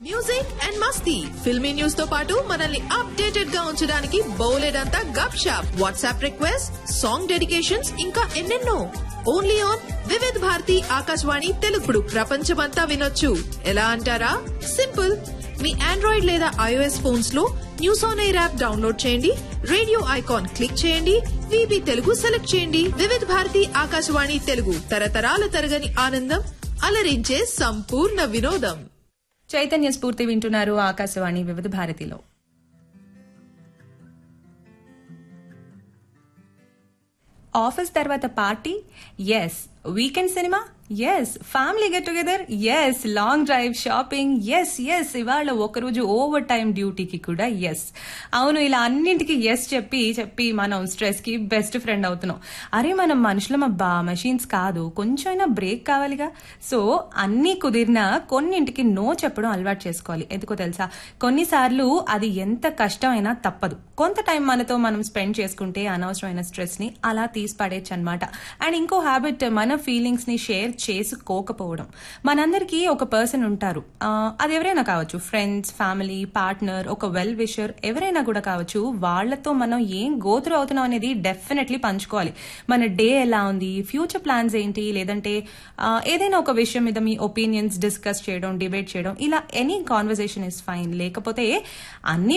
music and మస్తీ filmy news తో పాటు మనల్ని అప్డేటెడ్ గా ఉంచడానికి బౌలెడంతా గప్ షాప్ వాట్సాప్ రిక్వెస్ట్ సాంగ్ డెడికేషన్స్ ఇంకా ఎన్నెన్నో ఓన్లీ ఆన్ వివిధ్ భారతి ఆకాశవాణి తెలుగుడు ప్రపంచమంతా వినొచ్చు ఎలా అంటారా సింపుల్ మీ ఆండ్రాయిడ్ లేదా ఐఓఎస్ ఫోన్స్ లో news on air app download చేయండి రేడియో ఐకాన్ క్లిక్ చేయండి విబి తెలుగు సెలెక్ట్ చేయండి వివిధ భారతి ఆకాశవాణి తెలుగు తరతరాల తరగని ఆనందం అలరించే సంపూర్ణ వినోదం చైతన్య స్ఫూర్తి వింటున్నారు ఆకాశవాణి వివిధ భారతిలో ఆఫీస్ తర్వాత parties weekend cinemas family get togethers long drive shoppings ఎస్ ఇవాళ ఒకరోజు ఓవర్ టైం డ్యూటీకి కూడా ఎస్ అవును ఇలా అన్నింటికి ఎస్ చెప్పి చెప్పి మనం స్ట్రెస్ కి బెస్ట్ ఫ్రెండ్ అవుతున్నాం అరే మనం మనుషులం అబ్బా మెషిన్స్ కాదు కొంచెమైనా బ్రేక్ కావాలిగా సో అన్ని కుదిరినా కొన్నింటికి నో చెప్పడం అలవాటు చేసుకోవాలి ఎందుకో తెలుసా కొన్నిసార్లు అది ఎంత కష్టమైనా తప్పదు కొంత టైం మనతో మనం స్పెండ్ చేసుకుంటే అనవసరమైన స్ట్రెస్ ని అలా తీసి పడేయచ్చు అనమాట అండ్ ఇంకో హ్యాబిట్ మన ఫీలింగ్స్ ని షేర్ చేసుకోకపోవడం మనందరికీ ఒక పర్సన్ ఉంటారు ఆ, అది ఎవరైనా కావచ్చు ఫ్రెండ్స్ ఫ్యామిలీ పార్ట్నర్ ఒక వెల్ విషర్ ఎవరైనా కూడా కావచ్చు వాళ్ళతో మనం ఏం గోత్రు అవుతున్నాం అనేది డెఫినెట్లీ పంచుకోవాలి మన డే ఎలా ఉంది ఫ్యూచర్ ప్లాన్స్ ఏంటి లేదంటే ఆ, ఏదైనా ఒక విషయం మీద మీ ఒపీనియన్స్ డిస్కస్ చేయడం డిబేట్ చేయడం ఇలా ఎనీ కాన్వర్సేషన్ ఇస్ ఫైన్ లేకపోతే అన్ని